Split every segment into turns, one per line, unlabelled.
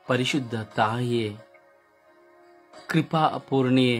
ಪರಿಶುದ್ಧ ತಾಯಿಯೇ ಕೃಪಾ ಅಪೂರ್ಣಿಯೇ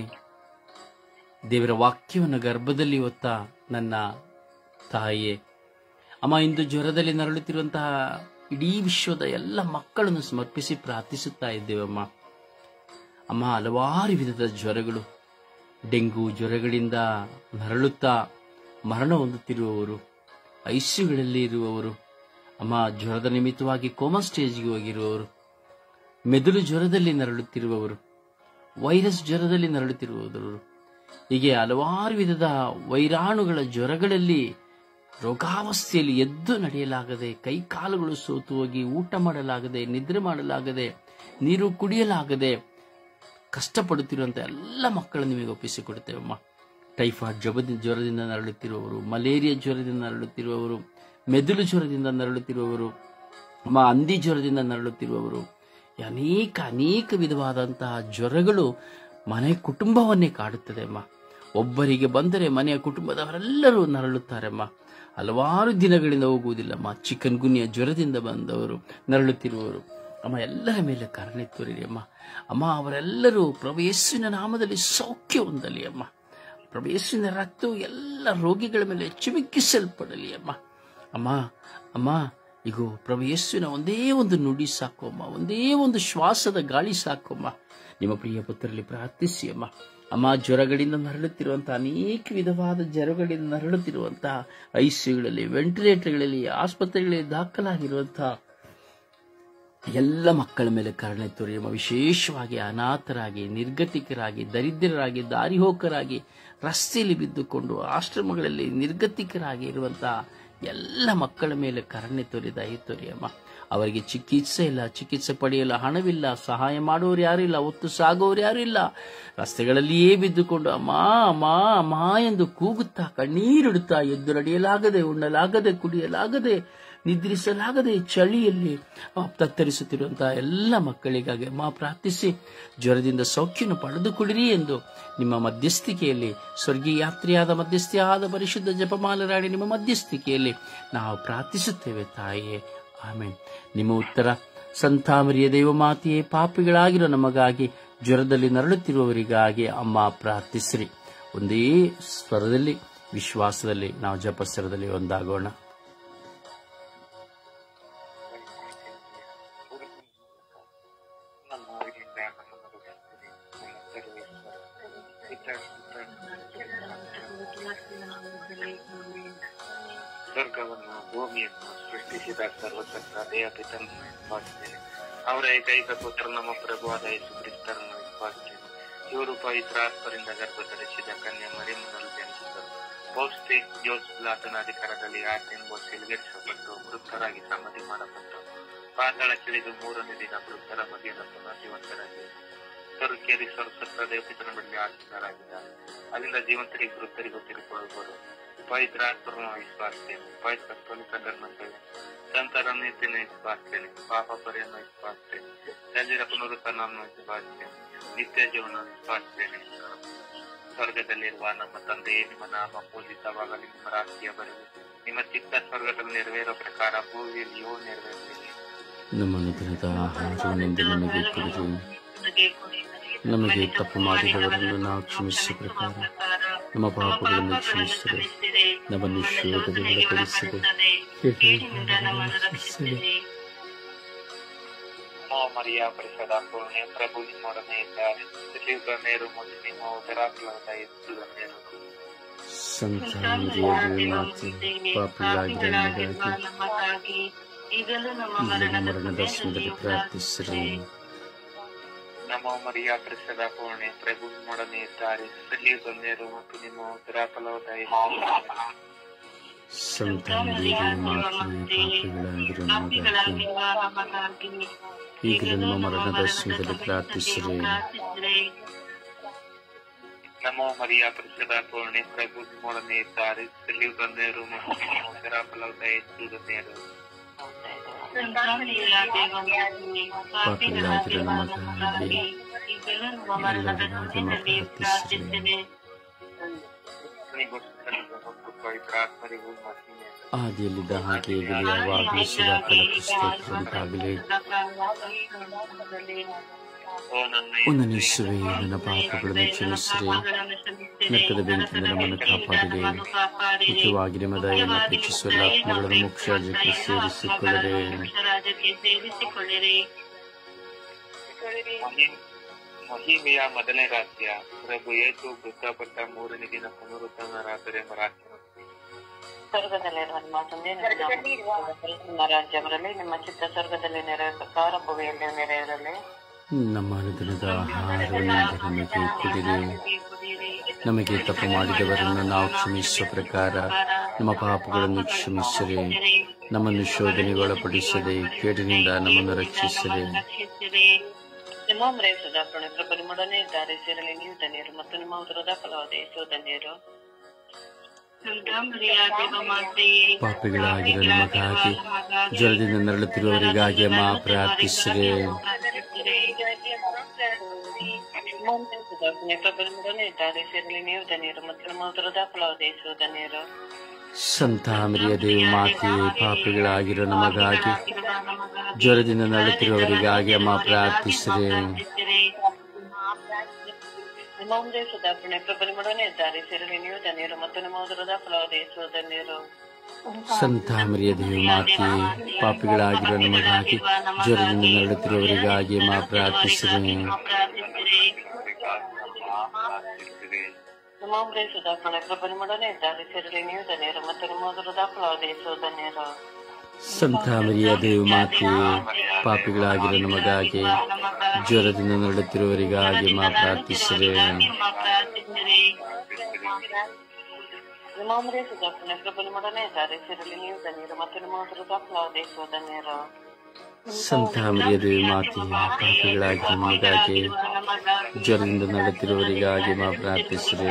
ದೇವರ ವಾಕ್ಯವನ್ನು ಗರ್ಭದಲ್ಲಿ ಹೊತ್ತ ನನ್ನ ತಾಯಿಯೇ ಅಮ್ಮ ಇಂದು ಜ್ವರದಲ್ಲಿ ನರಳುತ್ತಿರುವಂತಹ ಇಡೀ ವಿಶ್ವದ ಎಲ್ಲ ಮಕ್ಕಳನ್ನು ಸಮರ್ಪಿಸಿ ಪ್ರಾರ್ಥಿಸುತ್ತಾ ಇದ್ದೇವಮ್ಮ ಅಮ್ಮ ಹಲವಾರು ವಿಧದ ಜ್ವರಗಳು ಡೆಂಗು ಜ್ವರಗಳಿಂದ ನರಳುತ್ತಾ ಮರಣ ಹೊಂದುತ್ತಿರುವವರು ಐಸಿಯುಗಳಲ್ಲಿ ಇರುವವರು ಅಮ್ಮ ಜ್ವರದ ನಿಮಿತ್ತವಾಗಿ ಕೋಮಾ ಸ್ಟೇಜ್ಗೆ ಹೋಗಿರುವವರು ಮೆದುಳು ಜ್ವರದಲ್ಲಿ ನರಳುತ್ತಿರುವವರು ವೈರಸ್ ಜ್ವರದಲ್ಲಿ ನರಳುತ್ತಿರುವವರು ಹೀಗೆ ಹಲವಾರು ವಿಧದ ವೈರಾಣುಗಳ ಜ್ವರಗಳಲ್ಲಿ ರೋಗಾವಸ್ಥೆಯಲ್ಲಿ ಎದ್ದು ನಡೆಯಲಾಗದೆ ಕೈಕಾಲುಗಳು ಸೋತು ಹೋಗಿ ಊಟ ಮಾಡಲಾಗದೆ ನಿದ್ರೆ ಮಾಡಲಾಗದೆ ನೀರು ಕುಡಿಯಲಾಗದೆ ಕಷ್ಟಪಡುತ್ತಿರುವಂಥ ಎಲ್ಲ ಮಕ್ಕಳನ್ನು ನಿಮಗೆ ಒಪ್ಪಿಸಿಕೊಡುತ್ತೇವಮ್ಮ ಟೈಫಾಯ್ಡ್ ಜ್ವರದಿಂದ ಜ್ವರದಿಂದ ನರಳುತ್ತಿರುವವರು ಮಲೇರಿಯಾ ಜ್ವರದಿಂದ ನರಳುತ್ತಿರುವವರು ಮೆದುಳು ಜ್ವರದಿಂದ ನರಳುತ್ತಿರುವವರು ಅಮ್ಮ ಹಂದಿ ಜ್ವರದಿಂದ ನರಳುತ್ತಿರುವವರು ಅನೇಕ ಅನೇಕ ವಿಧವಾದಂತಹ ಜ್ವರಗಳು ಮನೆ ಕುಟುಂಬವನ್ನೇ ಕಾಡುತ್ತದೆ ಅಮ್ಮ ಒಬ್ಬರಿಗೆ ಬಂದರೆ ಮನೆಯ ಕುಟುಂಬದವರೆಲ್ಲರೂ ನರಳುತ್ತಾರೆ ಅಮ್ಮ ಹಲವಾರು ದಿನಗಳಿಂದ ಹೋಗುವುದಿಲ್ಲಮ್ಮ ಚಿಕನ್ ಗುನ್ಯ ಜ್ವರದಿಂದ ಬಂದವರು ನರಳುತ್ತಿರುವವರು ಅಮ್ಮ ಎಲ್ಲರ ಮೇಲೆ ಕರುಣೆ ತೋರಿರಿ ಅಮ್ಮ ಅಮ್ಮ ಅವರೆಲ್ಲರೂ ಪ್ರಭು ಯೇಸುವಿನ ನಾಮದಲ್ಲಿ ಸೌಖ್ಯ ಹೊಂದಲಿ ಅಮ್ಮ ಪ್ರಭು ಯೇಸುವಿನ ರಕ್ತವು ಎಲ್ಲ ರೋಗಿಗಳ ಮೇಲೆ ಚಿಮುಕಿಸಲ್ಪಡಲಿ ಅಮ್ಮ ಅಮ್ಮ ಅಮ್ಮ ಇಗೋ ಪ್ರಭು ಯೇಸುವಿನ ಒಂದೇ ಒಂದು ನುಡಿ ಸಾಕು ಅಮ್ಮ ಒಂದೇ ಒಂದು ಶ್ವಾಸದ ಗಾಳಿ ಸಾಕು ಅಮ್ಮ ನಿಮ್ಮ ಪ್ರಿಯ ಪುತ್ರರಲ್ಲಿ ಪ್ರಾರ್ಥಿಸಿ ಅಮ್ಮ ಅಮ್ಮ ಜ್ವರಗಳಿಂದ ನರಳುತ್ತಿರುವಂತಹ ಅನೇಕ ವಿಧವಾದ ಜ್ವರಗಳಿಂದ ನರಳುತ್ತಿರುವಂತಹ ಐಸಿಯುಗಳಲ್ಲಿ ವೆಂಟಿಲೇಟರ್ಗಳಲ್ಲಿ ಆಸ್ಪತ್ರೆಗಳಲ್ಲಿ ದಾಖಲಾಗಿರುವಂತಹ ಎಲ್ಲ ಮಕ್ಕಳ ಮೇಲೆ ಕರುಣೆ ತೋರಿ ಅಮ್ಮ ವಿಶೇಷವಾಗಿ ಅನಾಥರಾಗಿ ನಿರ್ಗತಿಕರಾಗಿ ದರಿದ್ರರಾಗಿ ದಾರಿಹೋಕರಾಗಿ ರಸ್ತೆಯಲ್ಲಿ ಬಿದ್ದುಕೊಂಡು ಆಶ್ರಮಗಳಲ್ಲಿ ನಿರ್ಗತಿಕರಾಗಿ ಇರುವಂತಹ ಎಲ್ಲ ಮಕ್ಕಳ ಮೇಲೆ ಕರುಣೆ ತೋರಿ ದಯ ತೋರಿ ಅಮ್ಮ ಅವರಿಗೆ ಚಿಕಿತ್ಸೆ ಇಲ್ಲ ಚಿಕಿತ್ಸೆ ಪಡೆಯಲು ಹಣವಿಲ್ಲ ಸಹಾಯ ಮಾಡುವವರು ಯಾರು ಇಲ್ಲ ಒತ್ತು ಸಾಗುವವರು ಯಾರು ಇಲ್ಲ ರಸ್ತೆಗಳಲ್ಲಿಯೇ ಬಿದ್ದುಕೊಂಡು ಅಮ್ಮ ಅಮ್ಮ ಅಮ್ಮ ಎಂದು ಕೂಗುತ್ತಾ ಕಣ್ಣೀರಿಡುತ್ತಾ ಎದ್ದು ನಡೆಯಲಾಗದೆ ಉಣ್ಣಲಾಗದೆ ಕುಡಿಯಲಾಗದೆ ನಿದ್ರಿಸಲಾಗದೆ ಚಳಿಯಲ್ಲಿ ತತ್ತರಿಸುತ್ತಿರುವಂತಹ ಎಲ್ಲ ಮಕ್ಕಳಿಗಾಗಿ ಅಮ್ಮ ಪ್ರಾರ್ಥಿಸಿ ಜ್ವರದಿಂದ ಸೌಖ್ಯವನ್ನು ಪಡೆದುಕೊಳ್ಳಿರಿ ಎಂದು ನಿಮ್ಮ ಮಧ್ಯಸ್ಥಿಕೆಯಲ್ಲಿ ಸ್ವರ್ಗೀಯ ಯಾತ್ರೆಯಾದ ಮಧ್ಯಸ್ಥಿಯಾದ ಪರಿಶುದ್ಧ ಜಪಮಾಲರಾಣಿ ನಿಮ್ಮ ಮಧ್ಯಸ್ಥಿಕೆಯಲ್ಲಿ ನಾವು ಪ್ರಾರ್ಥಿಸುತ್ತೇವೆ ತಾಯಿಯೇ ಆಮೇಲೆ ನಿಮ್ಮ ಉತ್ತರ ಸಂತಾಮರಿಯ ದೈವಮಾತೆಯೇ ಪಾಪಿಗಳಾಗಿರೋ ನಮಗಾಗಿ ಜ್ವರದಲ್ಲಿ ನರಳುತ್ತಿರುವವರಿಗಾಗಿ ಅಮ್ಮ ಪ್ರಾರ್ಥಿಸಿರಿ ಒಂದೇ ಸ್ವರದಲ್ಲಿ ವಿಶ್ವಾಸದಲ್ಲಿ ನಾವು ಜಪಸ್ವರದಲ್ಲಿ ಒಂದಾಗೋಣ
ನಮ್ಮ ಊರಿನಿಂದ ನಮ್ಮನ್ನು ರಕ್ಷಿಸಿರಿ. ನಮ್ಮ ಸರ್ವೇಶ್ವರ. ಸ್ವರ್ಗವನ್ನು ಭೂಮಿಯನ್ನು ಸೃಷ್ಟಿಸಿದ ಸರ್ವಸತ್ತ ದೇವಪಿತನನ್ನು ವಿಶ್ವಾಸಿದ್ದೇನೆ ಅವರ ಏಕೈಕ ಪುತ್ರ ನಮ್ಮ ಪ್ರಭುವಾದ ಯೇಸು ಕ್ರಿಸ್ತರನ್ನು ವಿಶ್ವಾಸಿದ್ದೇನೆ ಇವರು ಪವಿತ್ರಾತ್ಮರಿಂದ ಗರ್ಭ ಧರಿಸಿದ ಕನ್ಯೆ ಮರಿಮನಲು ಜನಿಸಿದರು ಪೌಷ್ಟಿ ಜೋಸ್ ಬ್ಲಾತನ ಅಧಿಕಾರದಲ್ಲಿ ಆಕೆಂಬ ಸಿಲುಗರಿಸಲ್ಪಟ್ಟು ಮೃತರಾಗಿ ಸಮಾಧಿ ಮಾಡಲ್ಪಟ್ಟರು ಪಾತಾಳಕ್ಕಿಳಿದು ಮೂರನೇ ದಿನ ಮೃತರ ಮಧ್ಯದ ಪುನಃ ಜೀವಂತರಾಗಿ ತರುಕೇರಿ ಸರ್ವಸತ್ತ ದೇವಪಿತನ ಬಳಿ ಆಶೀನರಾಗಿದ್ದಾರೆ ಅಲ್ಲಿಂದ ಜೀವಂತರಿಗೆ ಮೃತರಿಗೂ ತಿರುಕೊಳ್ಳುವರು ಪವಿತ್ರಾತ್ಮರನ್ನು ವಿಶ್ವಾಸಿಸ್ತೇನೆ ಪವಿತ್ರ ಕತ್ತೋಲಿಕ ಧರ್ಮದಲ್ಲಿ ಸಂತರ ನೀತಿಯನ್ನು ವಿಶ್ವಾಸಿಸ್ತೇನೆ ಪಾಪ ಪರಿಯನ್ನು ವಿಶ್ವಾಸಿಸ್ತೇನೆ ಶರೀರ ಪುನರುತ್ಥಾನವನ್ನು ವಿಶ್ವಾಸಿಸ್ತೇನೆ ನಿತ್ಯ ಜೀವನ ವಿಶ್ವಾಸಿಸ್ತೇನೆ ಸ್ವರ್ಗದಲ್ಲಿರುವ ನಮ್ಮ ತಂದೆಯೇ ನಿಮ್ಮ ನಾಮ ಪೂಜಿತವಾಗಲಿ ನಿಮ್ಮ ರಾಜ್ಯ ಬರಲಿ ನಿಮ್ಮ ಚಿತ್ತ ಸ್ವರ್ಗದಲ್ಲಿ ನೆರವೇರೋ ಪ್ರಕಾರ ಭೂಮಿಯಲ್ಲಿಯೂ ನೆರವೇರಲಿ
ನಮ್ಮ ನಿಧನದ ಆಹಾರವನ್ನೆಂದು ನಮಗೆ ಕೊಡಿರಿ ನಮಗೆ ತಪ್ಪು ಮಾಡಿದವರನ್ನು ನಾವು ಕ್ಷಮಿಸುವ ಪ್ರಕಾರ ನಮ್ಮ ಪಾಪಗಳನ್ನು ಕ್ಷಮಿಸಿರಿ ನಮ್ಮನ್ನು ಶೋಧನೆಗಳ ಪಡಿಸಿದೆ
ನಮೋ ಮರಿಯ ಪರಿಸದ ಪೂರ್ಣೆ ಪ್ರಭು ನಿಮ್ಮೊಡನೆ ಇದ್ದಾರೆ ತಿಳಿಯುವ ಮೇರು ಮತ್ತು ನಿಮ್ಮ ಉದರ ಫಲವಾದ ಯೇಸು ಧನ್ಯರು.
ಸಂತಾನರಿಯಾಗಿ ಮಾತೆ ಪಾಪಿಗಳಾಗಿರುವ ನಮಗಾಗಿ
ಈಗಲೂ ನಮ್ಮ
ಈಗಲೂ
ಮರಣದ
ಮರಣದ ಸಮಯದಲ್ಲಿ ಪ್ರಾರ್ಥಿಸಿರಿ
ನಮೋ ಮರಿಯ ಪರಿಸದ ಪೂರ್ಣೆ ಪ್ರಭು ನಿಮ್ಮೊಡನೆ ಇದ್ದಾರೆ ತಿಳಿಯುವ ಮೇರು ಮತ್ತು ನಿಮ್ಮ ಉದರ ಫಲವಾದ ಯೇಸು ಧನ್ಯರು.
ಸಂತಾನರಿಯಾಗಿ ಮಾತೆ ಪಾಪಿಗಳಾಗಿರುವ ನಮಗಾಗಿ
ಪಾಪಿಗಳಾಗಿರುವ ನಮಗಾಗಿ
ಈಗಲೂ ನಮ್ಮ ಮರಣದ ಸಮಯದಲ್ಲಿ ಪ್ರಾರ್ಥಿಸಿರಿ
ನಮೋ ಮರಿಯ ಪರಿಸದ ಪೂರ್ಣೆ ಪ್ರಭು ನಿಮ್ಮೊಡನೆ ಇದ್ದಾರೆ ತಿಳಿಯುವ ಮೇರು ಮತ್ತು ನಿಮ್ಮ ಉದರ ಫಲವಾದ ಯೇಸು ಧನ್ಯರು.
ಸಂತಾನರಿಯ ದೇವಮಾತೆ, ಪಾಪಿಗಳಾಗಿರುವ ನಮಗಾಗಿ ಈಗಲೂ ನಮ್ಮ ಮರಣದ ಸಮಯದಲ್ಲಿ ಪ್ರಾರ್ಥಿಸಿರಿ
ನಿಗೋಸ್ಕರ ಮತ್ತು ಪವಿತ್ರಾತ್ಮರಿಗೂ ಮಹಿಮೆ
ಆದಿಯಲ್ಲಿದ್ದ ಹಾಗೆ ಈಗಲೂ ಯಾವಾಗಲೂ ಸದಾ ಸ್ತೋತ್ರ ಉಂಟಾಗಲಿ
ಓ ನನ್ನ
ಓ ನನ್ನ ಯೇಸುವೆ ನನ್ನ ಪಾಪಗಳನ್ನು ಕ್ಷಮಿಸಿರಿ ನರಕದ ಬೆಂಕಿಯಿಂದ ನಮ್ಮನ್ನು ಕಾಪಾಡಿದೆ ಮುಖ್ಯವಾಗಿ ನಿಮ್ಮ ದಯೆಯನ್ನು ಪ್ರೀತಿಸುವ ಎಲ್ಲ ಆತ್ಮಗಳನ್ನು ಮುಖ್ಯರಾಜ್ಯಕ್ಕೆ ಸೇರಿಸಿಕೊಳ್ಳದೆ
ಸೇರಿಸಿಕೊಳ್ಳಿರಿ
ಮಹಿಮ್- ಮಹಿಮೆಯ ಮೊದಲನೇ ರಾಜ್ಯ ಪ್ರಭು ಯೇಸು ಮೃತಪಟ್ಟ ಮೂರನೇ ದಿನ ಪುನರುತ್ಥಾನರಾದರೆ ಎಂಬ ರಾಜ್ಯ
ಸ್ವರ್ಗದಲ್ಲಿರುವ ನಿಮ್ಮ ತಂದೆ ನಿಮ್ಮ ರಾಜ್ಯ ಬರಲಿ ನಿಮ್ಮ ಚಿತ್ತ ಸ್ವರ್ಗದಲ್ಲಿ ನೆರವೇರ ಪ್ರಕಾರ ಭೂಮಿಯಲ್ಲಿ ನೆರವೇರಲಿ
ನಮ್ಮ ಅನುದಿನದ ಆಹಾರವನ್ನು ನಮಗೆ ಕೊಡಿರಿ ನಮಗೆ ತಪ್ಪು ಮಾಡಿದವರನ್ನು ನಾವು ಕ್ಷಮಿಸುವ ಪ್ರಕಾರ ನಮ್ಮ ಪಾಪಗಳನ್ನು ಕ್ಷಮಿಸಿರಿ ನಮ್ಮನ್ನು ಶೋಧನೆಗೊಳಪಡಿಸದೆ ಕೇಡಿನಿಂದ ನಮ್ಮನ್ನು ರಕ್ಷಿಸಿರಿ
ನಿಮ್ಮ ಮ್ರೇಸದ ಪ್ರಭು ನಿಮ್ಮೊಡನೆ ಇದ್ದಾರೆ ಸೇರಲಿ ನೀವು ಧನ್ಯರು ಮತ್ತು ನಿಮ್ಮ ಉದರದ ಫಲವಾದ ಯೇಸು ಧನ್ಯರು
ಪಾಪಿಗಳಾಗಿರೋ ನಮಗಾಗಿ ಜ್ವರದಿಂದ ನರಳುತ್ತಿರುವವರಿಗಾಗಿ ಅಮ್ಮ ಪ್ರಾರ್ಥಿಸಿರಿ
ಪ್ರಭು ನಿಮ್ಮೊಡನೆ ಇದ್ದಾರೆ ಸೇರಲಿ ನೀವು ಧನ್ಯರು ಮತ್ತು ನಿಮ್ಮ ಉದರದ ಫಲವಾದ ಯೇಸು ಧನ್ಯರು
ಸಂತ ಮರಿಯ ದೇವ ಮಾತೆಯೇ ಪಾಪಿಗಳಾಗಿರೋ ನಮಗಾಗಿ ಜ್ವರದಿಂದ ನರಳುತ್ತಿರುವವರಿಗಾಗಿ ಅಮ್ಮ ಪ್ರಾರ್ಥಿಸಿರಿ
ನಿಮ್ಮ ಸುಧಾರಣೆ ಪ್ರಭು ನಿಮ್ಮೊಡನೆ ಇದ್ದಾರೆ ಸೇರಲಿ ನೀವು ಧನ್ಯರು ಮತ್ತು ನಿಮ್ಮ ಉದರದ ಫಲವಾದ ಯೇಸು ಧನ್ಯರು
ಸಂತ ಮರಿಯ ದೇವ ಮಾತೆಯೇ ಪಾಪಿಗಳಾಗಿರೋ ನಮಗಾಗಿ ಜ್ವರದಿಂದ ನರಳುತ್ತಿರುವವರಿಗಾಗಿ ಅಮ್ಮ ಪ್ರಾರ್ಥಿಸಿರಿ
ನಿಮ್ಮ ಸುಧಾರಣೆ ಪ್ರಭು ನಿಮ್ಮೊಡನೆ ಇದ್ದಾರೆ ಸೇರಲಿ ನೀವು ಧನ್ಯರು ಮತ್ತು ನಿಮ್ಮ ಉದರದ ಫಲವಾದ ಯೇಸು ಧನ್ಯರು
ಸಂತ ಮರಿಯ ದೇವ ಮಾತೆಯೇ ಪಾಪಿಗಳಾಗಿರೋ ನಮಗಾಗಿ ಜ್ವರದಿಂದ ನರಳುತ್ತಿರುವವರಿಗಾಗಿ ಅಮ್ಮ ಪ್ರಾರ್ಥಿಸಿರಿ
ನಿಮ್ಮ ಸುಧಾರಣೆ ಪ್ರಭು ನಿಮ್ಮೊಡನೆ ಇದ್ದಾರೆ ಸೇರಲಿ ನೀವು ಧನ್ಯರು ಮತ್ತು ನಿಮ್ಮ ಉದರದ ಫಲವಾದ ಯೇಸು ಧನ್ಯರು
ಸಂತ ಮರಿಯ ದೇವ ಮಾತೆಯೇ ಪಾಪಿಗಳಾಗಿರೋ ನಮಗಾಗಿ ಜ್ವರದಿಂದ ನರಳುತ್ತಿರುವವರಿಗಾಗಿ ಅಮ್ಮ ಪ್ರಾರ್ಥಿಸಿರಿ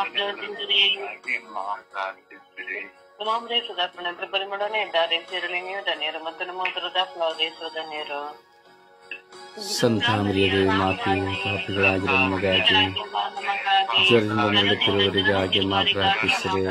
ನಮಾಮ್ರೆ ಸುಧಾರ್ಪಣೆ ಪ್ರಬಲಿಮೊಡನೆ ಇದ್ದಾರೆ ಸೇರಲಿ ನೀವು ಧನ್ಯರು ಮತ್ತು ನಮ್ಮ ಉದರದ ಫಲವಾದ ಯೇಸು ಧನ್ಯರು
ಸಂತ ಮರಿಯ ದೇವ ಮಾತೆಯೇ ಪಾಪಿಗಳಾಗಿರೋ ನಮಗಾಗಿ ಜ್ವರದಿಂದ ನರಳುತ್ತಿರುವವರಿಗಾಗಿ ಅಮ್ಮ ಪ್ರಾರ್ಥಿಸಿರಿ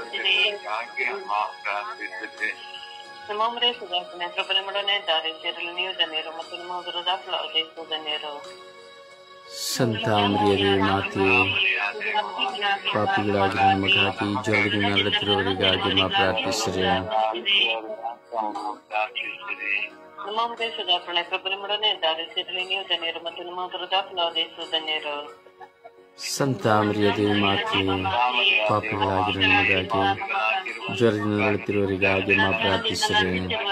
ನಮಾಮ್ರೆ ಸುಧಾರ್ಪಣೆ ಪ್ರಬಲಿಮೊಡನೆ ಇದ್ದಾರೆ ಸೇರಲಿ ನೀವು ಧನ್ಯರು ಮತ್ತು ನಮ್ಮ ಉದರದ ಫಲವಾದ ಯೇಸು ಧನ್ಯರು
ಸಂತ ಮರಿಯ ದೇವ ಮಾತೆಯೇ ಪಾಪಿಗಳಾಗಿರೋ ನಮಗಾಗಿ ಜ್ವರದಿಂದ ನರಳುತ್ತಿರುವವರಿಗಾಗಿ ಅಮ್ಮ ಪ್ರಾರ್ಥಿಸಿರಿ
ನಮಾಮ್ರೆ ಸುಧಾರ್ಪಣೆ ಪ್ರಬಲಿಮೊಡನೆ ಇದ್ದಾರೆ ಸೇರಲಿ ನೀವು ಧನ್ಯರು ಮತ್ತು ನಮ್ಮ ಉದರದ ಫಲವಾದ ಯೇಸು ಧನ್ಯರು
ಸಂತ ಮರಿಯ ದೇವ ಮಾತೆಯೇ ಪಾಪಿಗಳಾಗಿರೋ ನಮಗಾಗಿ ಜ್ವರದಿಂದ ನರಳುತ್ತಿರುವವರಿಗಾಗಿ ಅಮ್ಮ ಪ್ರಾರ್ಥಿಸಿರಿ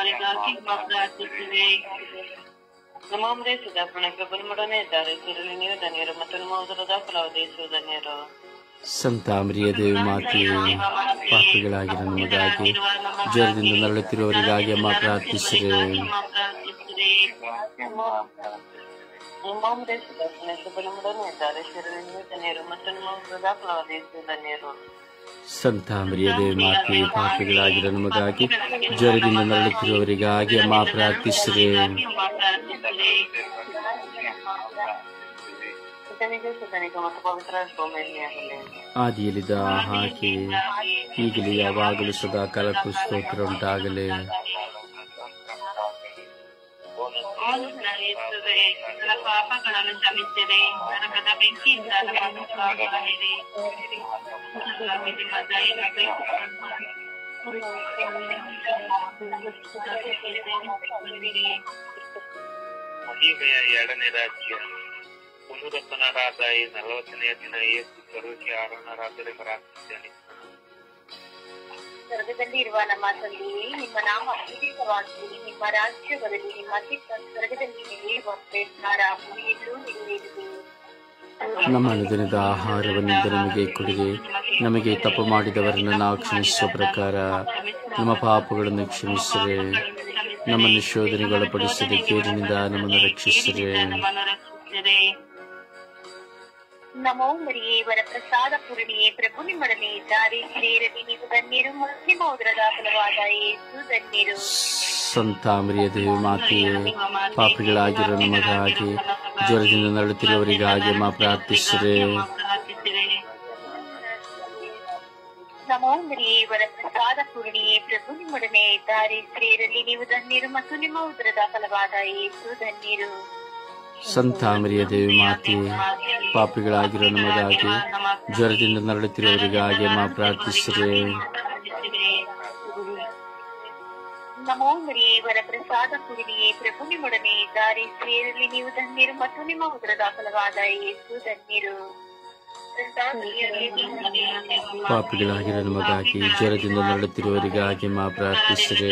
ನಮಾಮ್ರೆ ಸುಧಾರ್ಪಣೆ ಪ್ರಬಲಿಮೊಡನೆ ಇದ್ದಾರೆ ಸೇರಲಿ ನೀವು ಧನ್ಯರು ಮತ್ತು ನಮ್ಮ ಉದರದ ಫಲವಾದ ಯೇಸು ಧನ್ಯರು
ಸಂತ ಮರಿಯ ದೇವ ಮಾತೆಯೇ ಪಾಪಿಗಳಾಗಿರೋ ನಮಗಾಗಿ ಜ್ವರದಿಂದ ನರಳುತ್ತಿರುವವರಿಗಾಗಿ ಅಮ್ಮ ಪ್ರಾರ್ಥಿಸಿರಿ
ನಮಾಮ್ರೆ ಸುಧಾರ್ಪಣೆ ಪ್ರಬಲಿಮೊಡನೆ ಇದ್ದಾರೆ ಸೇರಲಿ ನೀವು ಧನ್ಯರು ಮತ್ತು ನಮ್ಮ ಉದರದ ಫಲವಾದ ಯೇಸು ಧನ್ಯರು
ಸಂತ ಮರಿಯ ದೇವ ಮಾತೆಯೇ ಪಾಪಿಗಳಾಗಿರೋ ನಮಗಾಗಿ ಜ್ವರದಿಂದ ನರಳುತ್ತಿರುವವರಿಗಾಗಿ ಅಮ್ಮ ಪ್ರಾರ್ಥಿಸಿರಿ
ಸುಧನಿಗೆ ಸುಧನಿಗೆ ಮತ್ತು ಪವಿತ್ರ ಭೂಮಿಯಲ್ಲಿ ಆಗಲಿ
ಆದಿಯಲ್ಲಿದ್ದ ಹಾಗೆ ಈಗಲೂ ಯಾವಾಗಲೂ ಸದಾ ಕಾಲಕ್ಕೂ ಸ್ತೋತ್ರ ಉಂಟಾಗಲಿ
ನನ್ನ ಪಾಪಗಳನ್ನು ಕ್ಷಮಿಸಿರಿ ನರಕದ ಬೆಂಕಿಯಿಂದ ನಮ್ಮನ್ನು ಕಾಪಾಡಿರಿ ನಿಮ್ಮ ದಯೆಯನ್ನು ಬೇಡಿಕೊಳ್ಳಿರಿ.
ಮಹಿಮೆಯ ಎರಡನೇ ರಾಜ್ಯ ಪುನರುತ್ಥಾನರಾದ ಈ ನಲವತ್ತನೆಯ ದಿನ ಏಸು ಸ್ವರೂಪಿ ಆರೋಣರಾದರೆ ಪ್ರಾರ್ಥಿಸಿದ್ದೇನೆ
ಸ್ವರ್ಗದಲ್ಲಿ ಇರುವ ನಮ್ಮ ತಂದೆಯೇ ನಿಮ್ಮ ನಾಮ ಪೂಜಿತವಾಗಲಿ ನಿಮ್ಮ ರಾಜ್ಯ ಬರಲಿ ನಿಮ್ಮ ಚಿತ್ತ ಸ್ವರ್ಗದಲ್ಲಿ ನೆರವೇರುವಂತೆ ಸಾರ ಭೂಮಿಯಲ್ಲೂ ನೆರವೇರಲಿ
ನಮ್ಮ ಅನುದಿನದ ಆಹಾರವನ್ನಿಂದ ನಮಗೆ ಕೊಡಿರಿ ನಮಗೆ ತಪ್ಪು ಮಾಡಿದವರನ್ನು ನಾವು ಕ್ಷಮಿಸುವ ಪ್ರಕಾರ ನಮ್ಮ ಪಾಪಗಳನ್ನು ಕ್ಷಮಿಸಿರಿ ನಮ್ಮನ್ನು ಶೋಧನೆಗೊಳಪಡಿಸದೆ ಕೇರಿನಿಂದ ನಮ್ಮನ್ನು ರಕ್ಷಿಸಿರಿ
ನಮ್ಮನ್ನು ರಕ್ಷಿಸಿರಿ
ನಮೋ ಮರಿಯೇ ವರ ಪ್ರಸಾದ ಪೂರ್ಣಿಯೇ ಪ್ರಭು ನಿಮ್ಮೊಡನೆ ಇದ್ದಾರೆ ಸೇರಲಿ ನೀವು ಧನ್ಯರು ಮತ್ತು ನಿಮ್ಮ ಉದರದ ಫಲವಾದ ಯೇಸು ಧನ್ಯರು
ಸಂತ ಮರಿಯ ದೇವ ಮಾತೆಯೇ ಪಾಪಿಗಳಾಗಿರೋ ನಮಗಾಗಿ ಜ್ವರದಿಂದ ನರಳುತ್ತಿರುವವರಿಗಾಗಿ ಅಮ್ಮ ಪ್ರಾರ್ಥಿಸಿರಿ
ಪ್ರಾರ್ಥಿಸಿರಿ
ನಮೋ ಮರಿಯೇ ವರ ಪ್ರಸಾದ ಪ್ರಸಾದ ಪೂರ್ಣಿಯೇ ಪ್ರಭು ನಿಮ್ಮೊಡನೆ ಇದ್ದಾರೆ ಸ್ತ್ರೀಯರಲ್ಲಿ ನೀವು ಧನ್ಯರು ಮತ್ತು ನಿಮ್ಮ ಉದರದ ಫಲವಾದ ಯೇಸು ಧನ್ಯರು
ಸಂತ ಮರಿಯ ದೇವಿ ಮಾತೆ ಪಾಪಿಗಳಾಗಿರೋ ನಮಗಾಗಿ ಜ್ವರದಿಂದ ನರಳುತ್ತಿರುವವರಿಗಾಗಿ ಮಾ ಪ್ರಾರ್ಥಿಸಿರೆ
ನಮೋ ಮರಿಯೇ ವರ ಪ್ರಸಾದ ಪೂರ್ಣಿಯೇ ಪ್ರಭು ನಿಮ್ಮೊಡನೆ ಇದ್ದಾರೆ ಸ್ತ್ರೀಯರಲ್ಲಿ ನೀವು ಧನ್ಯರು ಮತ್ತು ನಿಮ್ಮ ಉದರದ ಫಲವಾದ ಯೇಸು ಧನ್ಯರು
ಪಾಪಿಗಳಾಗಿರೋ ನಮಗಾಗಿ ಜ್ವರದಿಂದ ನರಳುತ್ತಿರುವವರಿಗಾಗಿ ಮಾ ಪ್ರಾರ್ಥಿಸಿರೆ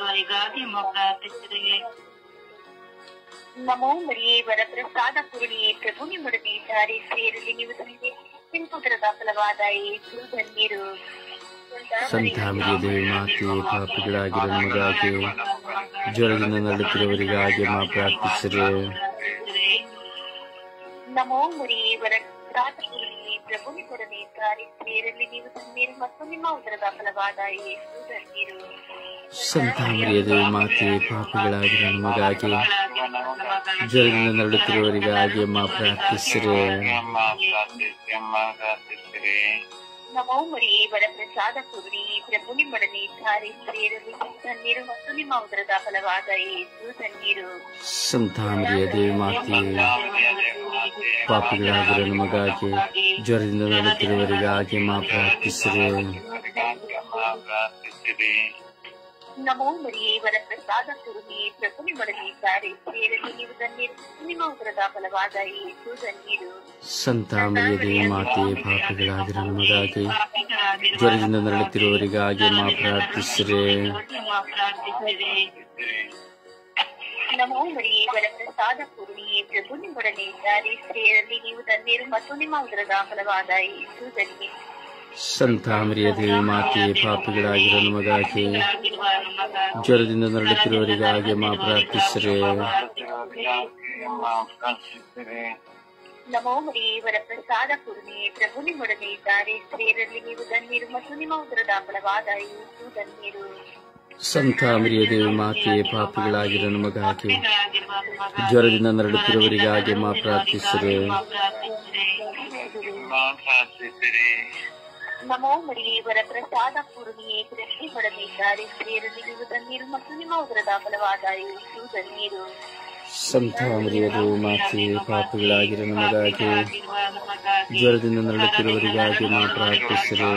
ನಮೋ ಮರಿಯೇ ವರ ಪ್ರಸಾದ ಪೂರ್ಣಿಯೇ ಪ್ರಭು ನಿಮ್ಮೊಡನೆ ಇದ್ದಾರೆ ಸ್ತ್ರೀಯರಲ್ಲಿ ನೀವು ಧನ್ಯರು ನಿಮ್ಮ ಉದರದ ಫಲವಾದ ಯೇಸು ಧನ್ಯರು
ಸಂತ ಮರಿಯ ದೇವಿ ಮಾತೆ ಪಾಪಿಗಳಾಗಿರೋ ನಮಗಾಗಿ ಜ್ವರದಿಂದ ನರಳುತ್ತಿರುವವರಿಗಾಗಿ ಮಾ ಪ್ರಾರ್ಥಿಸಿರೆ
ನಮೋ ಮರಿಯೇ ವರ ಪ್ರಸಾದ ಪೂರ್ಣಿಯೇ ಪ್ರಭು ನಿಮ್ಮೊಡನೆ ಇದ್ದಾರೆ ಸ್ತ್ರೀಯರಲ್ಲಿ ನೀವು ಧನ್ಯರು ಮತ್ತು ನಿಮ್ಮ ಉದರದ ಫಲವಾದ ಯೇಸು ಧನ್ಯರು
ಸಂತ ಮರಿಯ ದೇವಿ ಮಾತೆ ಪಾಪಿಗಳಾಗಿರೋ ನಮಗಾಗಿ ಜ್ವರದಿಂದ ನರಳುತ್ತಿರುವವರಿಗಾಗಿ ಮಾ ಪ್ರಾರ್ಥಿಸಿರೆ
ನಮೋ ಮರಿಯೇ ವರ ಪ್ರಸಾದ ಪೂರ್ಣಿಯೇ ಪ್ರಭು ನಿಮ್ಮೊಡನೆ ಇದ್ದಾರೆ ಸ್ತ್ರೀಯರಲ್ಲಿ ನೀವು ಧನ್ಯರು ಮತ್ತು ನಿಮ್ಮ ಉದರದ ಫಲವಾದ ಯೇಸು ಧನ್ಯರು
ಸಂತ ಮರಿಯ ದೇವಿ ಮಾತೆ ಪಾಪಿಗಳಾಗಿರೋ ನಮಗಾಗಿ ಜ್ವರದಿಂದ ನರಳುತ್ತಿರುವವರಿಗಾಗಿ ಮಾ ಪ್ರಾರ್ಥಿಸಿರೆ
ನಮೋ ಮರಿಯೇ ವರ ಪ್ರಸಾದ ಪೂರ್ಣಿಯೇ ಪ್ರಭು ನಿಮ್ಮೊಡನೆ ಇದ್ದಾರೆ ಸ್ತ್ರೀಯರಲ್ಲಿ ನೀವು ಧನ್ಯರು ಮತ್ತು ನಿಮ್ಮ ಉದರದ ಫಲವಾದ ಯೇಸು ಧನ್ಯರು
ಸಂತ ಮರಿಯ ದೇವಿ ಮಾತೆ ಪಾಪಿಗಳಾಗಿರೋ ನಮಗಾಗಿ ಜ್ವರದಿಂದ ನರಳುತ್ತಿರುವವರಿಗಾಗಿ ಮಾ ಪ್ರಾರ್ಥಿಸಿರೆ
ನಮೋ ಮರಿಯೇ ವರ ಪ್ರಸಾದ ಪೂರ್ಣಿಯೇ ಪ್ರಭು ನಿಮ್ಮೊಡನೆ ಇದ್ದಾರೆ ಸ್ತ್ರೀಯರಲ್ಲಿ ನೀವು ಧನ್ಯರು ಮತ್ತು ನಿಮ್ಮ ಉದರದ ಫಲವಾದ ಯೇಸು ಧನ್ಯರು
ಸಂತ ಮರಿಯ ದೇವಿ ಮಾತೆ ಪಾಪಿಗಳಾಗಿರೋ ನಮಗಾಗಿ ಜ್ವರದಿಂದ ನರಳುತ್ತಿರುವವರಿಗಾಗಿ ಮಾ ಪ್ರಾರ್ಥಿಸಿರೆ
ನಮೋ ಮರಿಯೇ ವರ ಪ್ರಸಾದ ಪೂರ್ಣಿಯೇ ಪ್ರಭು ನಿಮ್ಮೊಡನೆ ಇದ್ದಾರೆ ಸ್ತ್ರೀಯರಲ್ಲಿ ನೀವು ಧನ್ಯರು ಮತ್ತು ನಿಮ್ಮ ಉದರದ ಫಲವಾದ ಯೇಸು ಧನ್ಯರು
ಸಂತ ಮರಿಯ ದೇವಿ ಮಾತೆ ಪಾಪಿಗಳಾಗಿರೋ ನಮಗಾಗಿ ಜ್ವರದಿಂದ ನರಳುತ್ತಿರುವವರಿಗಾಗಿ ಮಾ ಪ್ರಾರ್ಥಿಸಿರೆ
ನಮೋ ಮರಿಯೇ ವರ ಪ್ರಸಾದ ಪೂರ್ಣಿಯೇ ಪ್ರಭು ನಿಮ್ಮೊಡನೆ ಇದ್ದಾರೆ ಸ್ತ್ರೀಯರಲ್ಲಿ ನೀವು ಧನ್ಯರು ಮತ್ತು ನಿಮ್ಮ ಉದರದ ಫಲವಾದ ಯೇಸು ಧನ್ಯರು
ಸಂತ ಮರಿಯ ದೇವಿ ಮಾತೆ ಪಾಪಿಗಳಾಗಿರೋ ನಮಗಾಗಿ ಜ್ವರದಿಂದ ನರಳುತ್ತಿರುವವರಿಗಾಗಿ ಮಾ ಪ್ರಾರ್ಥಿಸಿರೆ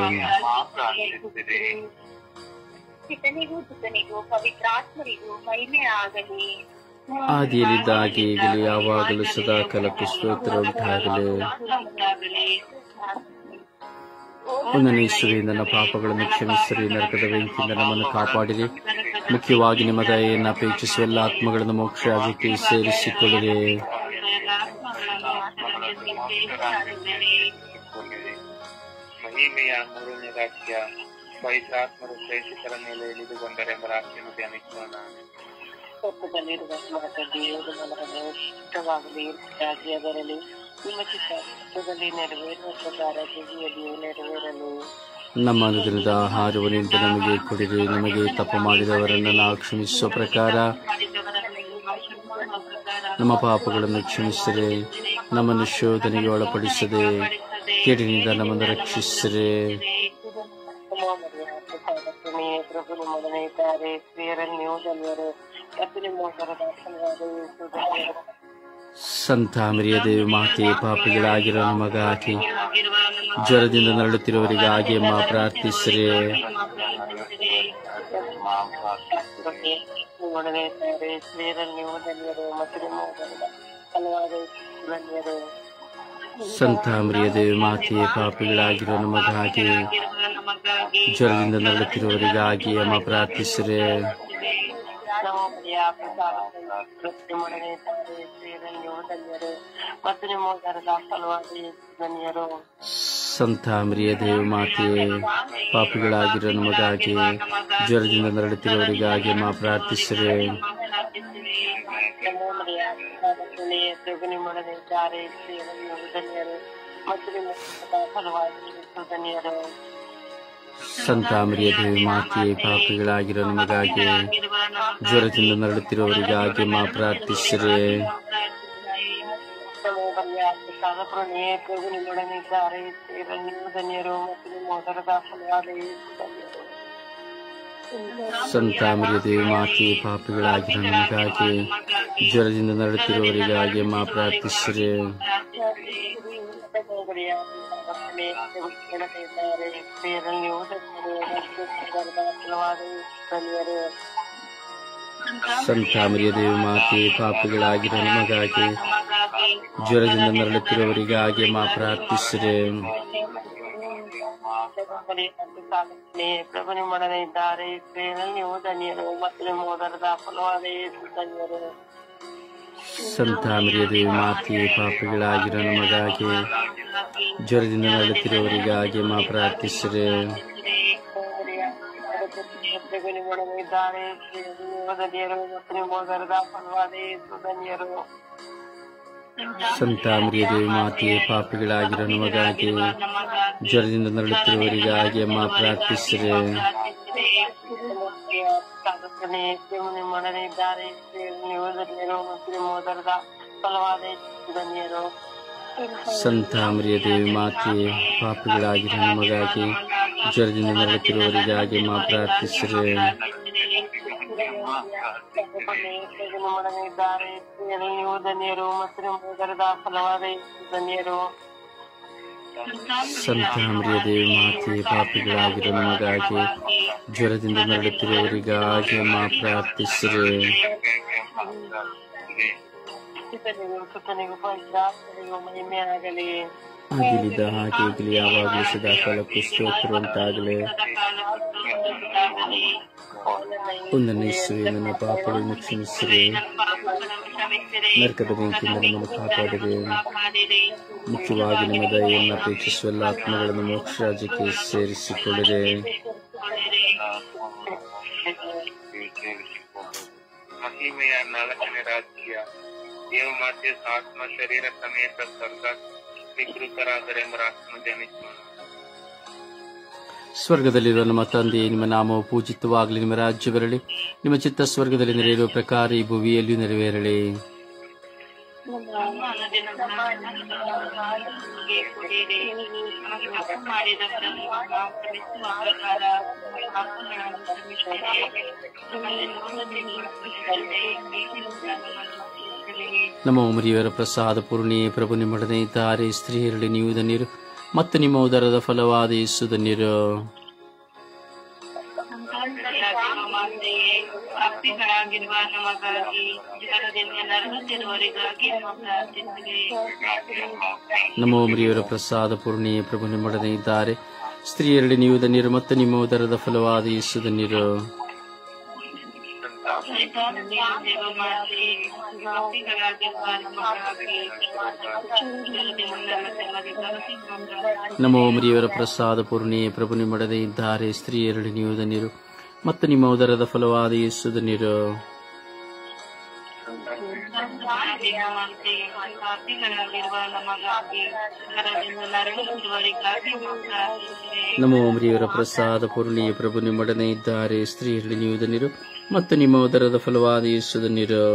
ಪಿತನಿಗೂ ಸುತನಿಗೂ ಪವಿತ್ರಾತ್ಮರಿಗೂ ಮಹಿಮೆ ಆಗಲಿ
ಆದಿಯಲ್ಲಿದ್ದಾಗ ಈಗಲೇ ಯಾವಾಗಲೂ ಸದಾ ಕಾಲಕ್ಕೂ ಸ್ತೋತ್ರ ಉಂಟಾಗಲಿ ಒಂದನೇಶ್ವರಿ ನನ್ನ ಪಾಪಗಳನ್ನು ಕ್ಷಮಿಸಿರಿ ನರಕದ ಬೆಂಕಿಯಿಂದ ನಮ್ಮನ್ನು ಕಾಪಾಡಿರಿ ಮುಖ್ಯವಾಗಿ ನಿಮ್ಮ ದಯೆಯನ್ನು ಅಪೇಕ್ಷಿಸುವ ಎಲ್ಲ ಆತ್ಮಗಳನ್ನು ಮೋಕ್ಷ ರಾಜ್ಯಕ್ಕೆ ಸೇರಿಸಿಕೊಳ್ಳಿರಿ
ಮಹಿಮೆಯ ಮೂರನೇ ರಾಜ್ಯ ಪವಿತ್ರಾತ್ಮರು ಶ್ರೇಷ್ಠರ ಮೇಲೆ ಇಳಿದುಕೊಂಡರೆಂಬ ರಾಜ್ಯವನ್ನು ಧ್ಯಾನಿಸೋಣ
ಸ್ವರ್ಗದಲ್ಲಿರುವ ನಮ್ಮ ತಂದೆಯೋದು ನಮಗೆ ಇಷ್ಟವಾಗಲಿ ರಾಜ್ಯ ಬರಲಿ ನಿಮ್ಮ ಚಿತ್ತ ಸ್ವರ್ಗದಲ್ಲಿ ನೆರವೇರುವ ಪ್ರಕಾರ ಭೂಮಿಯಲ್ಲಿಯೂ ನೆರವೇರಲು
ನಮ್ಮ ಅನುದಿನದ ಆಹಾರವನ್ನು ಇಂದು ನಮಗೆ ಕೊಡಿರಿ ನಮಗೆ ತಪ್ಪು ಮಾಡಿದವರನ್ನು ನಾವು ಕ್ಷಮಿಸುವ ಪ್ರಕಾರ ನಮ್ಮ ಪಾಪಗಳನ್ನು ಕ್ಷಮಿಸಿರಿ ನಮ್ಮನ್ನು ಶೋಧನೆಗೆ ಒಳಪಡಿಸದೆ ಕೇಡಿನಿಂದ ನಮ್ಮನ್ನು ರಕ್ಷಿಸಿರಿ
ಪ್ರಭುನೇ ಪ್ರಭು ನಿಮ್ಮೊಡನೆ ಇದ್ದಾರೆ ಸ್ತ್ರೀಯರಲ್ಲಿ ನೀವು ಧನ್ಯರು ಮತ್ತು ನಿಮ್ಮ ಉದರದ ಫಲವಾದ ಯೇಸು ಧನ್ಯರು.
ಸಂತ ಮರಿಯ ದೇವಿ ಮಾತೆ ಪಾಪಿಗಳಾಗಿರೋ ನಮಗಾಗಿ ಜ್ವರದಿಂದ ನರಳುತ್ತಿರುವವರಿಗಾಗಿ ಮಾ ಪ್ರಾರ್ಥಿಸಿರಿ
ಪ್ರಭುವೇ, ನಿಮ್ಮೊಡನೆ ಇದ್ದಾರೆ ಸ್ತ್ರೀಯರಲ್ಲಿ ನೀವು ಧನ್ಯರು ಮತ್ತು ನಿಮ್ಮ ಉದರದ ಫಲವಾದ ಯೇಸು ಧನ್ಯರು
ಸಂತ ಮರಿಯ ದೇವಿ ಮಾತೆ ಪಾಪಿಗಳಾಗಿರೋ ನಮಗಾಗಿ ಜ್ವರದಿಂದ ನರಳುತ್ತಿರುವವರಿಗಾಗಿ ಅಮ್ಮ ಪ್ರಾರ್ಥಿಸಿರಿ
ನಮ್ಮ ಪ್ರಿಯ ನಿಮ್ಮೊಡನೆ ಇದ್ದಾರೆ ಸ್ತ್ರೀಯರಲ್ಲಿ ನೀವು ಧನ್ಯರು ಮತ್ತು ನಿಮ್ಮ ಉದರದ ಫಲವಾದ ಯೇಸು ಧನ್ಯರು
ಸಂತ ಮರಿಯ ದೇವಿ ಮಾತೆ ಪಾಪಿಗಳಾಗಿರೋ ನಮಗಾಗಿ ಜ್ವರದಿಂದ ನರಳುತ್ತಿರುವವರಿಗಾಗಿ ಅಮ್ಮ ಪ್ರಾರ್ಥಿಸಿರಿ
ನಮ್ಮ ಪ್ರಿಯ ಪ್ರಭು ನಿಮ್ಮೊಡನೆ ಇದ್ದಾರೆ ಸ್ತ್ರೀಯರಲ್ಲಿ ನೀವು ಧನ್ಯರು ಮತ್ತು ನಿಮ್ಮ ಉದರದ ಫಲವಾದ ಯೇಸು ಧನ್ಯರು
ಸಂತ ಮರಿಯ ದೇವಿ ಮಾತೆ ಪಾಪಿಗಳಾಗಿರೋ ನಮಗಾಗಿ ಜ್ವರದಿಂದ ನರಳುತ್ತಿರುವವರಿಗಾಗಿ ಅಮ್ಮ ಪ್ರಾರ್ಥಿಸಿರಿ
ಸಾಲಪ್ರಣಿಯೇ ಪ್ರಭು ನಿಮ್ಮೊಡನೆ ಇದ್ದಾರೆ ಸ್ತ್ರೀಯರಲ್ಲಿ ನೀವು ಧನ್ಯರು ಮತ್ತು ನಿಮ್ಮ ಉದರದ ಫಲವಾದ ಯೇಸು ಧನ್ಯರು
ಸಂತಾಮರಿಯ ದೇವಿ ಮಾತೆ ಪಾಪಿಗಳಾಗಿರೋ ನಮಗಾಗಿ ಜ್ವರದಿಂದ ನರಳುತ್ತಿರುವವರಿಗಾಗಿ ಮಾ ಪ್ರಾರ್ಥಿಸಿರಿ ಸಂತಾಮರಿಯ ದೇವಿ ಮಾತೆ ಪಾಪಿಗಳಾಗಿರೋ ನಮಗಾಗಿ ಜ್ವರದಿಂದ ನರಳುತ್ತಿರುವವರಿಗಾಗಿ ಮಾ ಪ್ರಾರ್ಥಿಸಿರಿ
ಪ್ರಭು ನಿಮ್ಮೊಡನೆ ಇದ್ದಾರೆ ಸ್ತ್ರೀಯರಲ್ಲಿ ನೀವು ಧನ್ಯರು ಮತ್ತು ನಿಮ್ಮ ಉದರದ ಫಲವಾದ ಯೇಸು ಧನ್ಯರು
ಸಂತಾಮರಿಯ ದೇವಿ ಮಾತೆ ಪಾಪಿಗಳಾಗಿರೋ ನಮಗಾಗಿ ಜ್ವರದಿಂದ ನರಳುತ್ತಿರುವವರಿಗಾಗಿ ಮಾ ಪ್ರಾರ್ಥಿಸಿರಿ
ಪ್ರಭು ನಿಮ್ಮೊಡನೆ ಇದ್ದಾರೆ ಸ್ತ್ರೀಯರಲ್ಲಿ ನೀವು ಧನ್ಯರು ಮತ್ತು ನಿಮ್ಮ ಉದರದ ಫಲವಾದ ಯೇಸು ಧನ್ಯರು
ಸಂತಾಮರಿಯ ದೇವಿ ಮಾತೆ ಪಾಪಿಗಳಾಗಿರೋ ನಮಗಾಗಿ ಜ್ವರದಿಂದ ನರಳುತ್ತಿರುವವರಿಗಾಗಿ ಮಾ ಪ್ರಾರ್ಥಿಸಿರಿ
ಸಾಗುತ್ತಾನೆ ದೇವು ನಿಮ್ಮೊಡನೆ ಇದ್ದಾರೆ ಸ್ತ್ರೀಯರಲ್ಲಿ ನೀವು ಧನ್ಯರು ಮತ್ತು ನಿಮ್ಮ ಉದರದ ಫಲವಾದ ಯೇಸು ಧನ್ಯರು
ಸಂತಾಮರಿಯ ದೇವಿ ಮಾತೆ ಪಾಪಿಗಳಾಗಿರೋ ನಮಗಾಗಿ ಜ್ವರದಿಂದ ನರಳುತ್ತಿರುವವರಿಗಾಗಿ ಮಾ ಪ್ರಾರ್ಥಿಸಿರಿ
ನಿಮ್ಮೊಡನೆ ಇದ್ದಾರೆ ಸ್ತ್ರೀಯರಲ್ಲಿ ನೀವು ಧನ್ಯರು ಮತ್ತು ನಿಮ್ಮ ಉದರದ ಫಲವಾದ ಯೇಸು ಧನ್ಯರು
ಸಂತಾಮರಿಯ ದೇವಿ ಮಾತೆ ಪಾಪಿಗಳಾಗಿರೋ ನಮಗಾಗಿ ಜ್ವರದಿಂದ ನರಳುತ್ತಿರುವವರಿಗಾಗಿ ಮಾ ಪ್ರಾರ್ಥಿಸಿರಿ
ಸುತನಿಗೂ ಸುತನಿಗೂ ಪವಿತ್ರಾತ್ಮನಿಗೂ ಮಹಿಮೆ ಆಗಲಿ
ಆಗಿಲಿದ ಹಾಗೆ ಈಗಲೂ ಯಾವಾಗಲೂ ಸದಾಕಾಲಕ್ಕೂ ಸ್ತೋತ್ರ ಉಂಟಾಗಲಿ ಒಂದನೇ ಇಸುವೆ ನನ್ನ ಪಾಪಗಳನ್ನು ಕ್ಷಮಿಸಿರಿ ನರಕದ ಬೆಂಕಿಯಿಂದ ನಮ್ಮನ್ನು ಕಾಪಾಡಿರಿ ಮುಖ್ಯವಾಗಿ ನಿಮ್ಮ ದಯೆಯನ್ನು ಅಪೇಕ್ಷಿಸುವ ಎಲ್ಲ ಆತ್ಮಗಳನ್ನು ಮೋಕ್ಷ ರಾಜ್ಯಕ್ಕೆ ಸೇರಿಸಿಕೊಳ್ಳಿರಿ
ಮಹಿಮೆಯ ನಾಲ್ಕನೇ ರಾಜ್ಯ ದೇವಮಾತೆ ಆತ್ಮ ಶರೀರ ಸಮೇತ ಸ್ವರ್ಗ ಸ್ವೀಕೃತರಾದರೆಂಬ ಆತ್ಮ ಜನಿಸೋಣ
ಸ್ವರ್ಗದಲ್ಲಿರುವ ನಮ್ಮ ತಂದೆ ನಿಮ್ಮ ನಾಮವು ಪೂಜಿತವಾಗಲಿ ನಿಮ್ಮ ರಾಜ್ಯ ಬರಲಿ ನಿಮ್ಮ ಚಿತ್ತ ಸ್ವರ್ಗದಲ್ಲಿ ನೆರೆಯಿರುವ ಪ್ರಕಾರ ಈ ಭುವಿಯಲ್ಲಿಯೂ ನೆರವೇರಲಿ ನಮ್ಮ ಮರಿಯವರ ಪ್ರಸಾದ ಪೂರ್ಣಿ ಪ್ರಭು ನಿಮ್ಮೊಡನೆ ಇದ್ದಾರೆ ಸ್ತ್ರೀಯರಲ್ಲಿ ನೀವು ಧನ್ಯರು ಮತ್ತು ನಿಮ್ಮ ಉದರದ ಫಲವಾದ ಯೇಸು ಧನ್ಯರು
ಪಾಪಿಗಳಾಗಿರುವ ನಮಗಾಗಿ ಜ್ವರದಿಂದ ನರಳುತ್ತಿರುವವರಿಗಾಗಿ ಪ್ರಾರ್ಥಿಸಿರಿ
ನಮ್ಮ ಮರಿಯವರ ಪ್ರಸಾದ ಪೂರ್ಣಿ ಪ್ರಭು ನಿಮ್ಮೊಡನೆ ಇದ್ದಾರೆ ಸ್ತ್ರೀಯರಲ್ಲಿ ನೀವು ಧನ್ಯರು ಮತ್ತು ನಿಮ್ಮ ಉದರದ ಫಲವಾದ ಯೇಸು ಧನ್ಯರು
ದೇವಮಾತೆ ಪಾಪಿಗಳಾಗಿರುವ ನಮಗಾಗಿ ಜ್ವರದಿಂದ ನರಳುತ್ತಿರುವವರಿಗಾಗಿ ಪ್ರಾರ್ಥಿಸಿರಿ
ನಮ್ಮ ಮರಿಯವರ ಪ್ರಸಾದ ಪೂರ್ಣಿ ಪ್ರಭು ನಿಮ್ಮೊಡನೆ ಇದ್ದಾರೆ ಸ್ತ್ರೀಯರಲ್ಲಿ ನೀವು ಧನ್ಯರು ಮತ್ತು ನಿಮ್ಮ ಉದರದ ಫಲವಾದ ಯೇಸು ಧನ್ಯರು
ದೇವಮಾತೆ ಪಾಪಿಗಳಾಗಿರುವ ನಮಗಾಗಿ ಜ್ವರದಿಂದ ನರಳುತ್ತಿರುವವರಿಗಾಗಿ ಪ್ರಾರ್ಥಿಸಿರಿ
ನಮ್ಮ ಮರಿಯವರ ಪ್ರಸಾದ ಪೂರ್ಣಿ ಪ್ರಭು ನಿಮ್ಮೊಡನೆ ಇದ್ದಾರೆ ಸ್ತ್ರೀಯರಲ್ಲಿ ನೀವು ಧನ್ಯರು ಮತ್ತು ನಿಮ್ಮ ಉದರದ ಫಲವಾದ ಯೇಸು ಧನ್ಯರು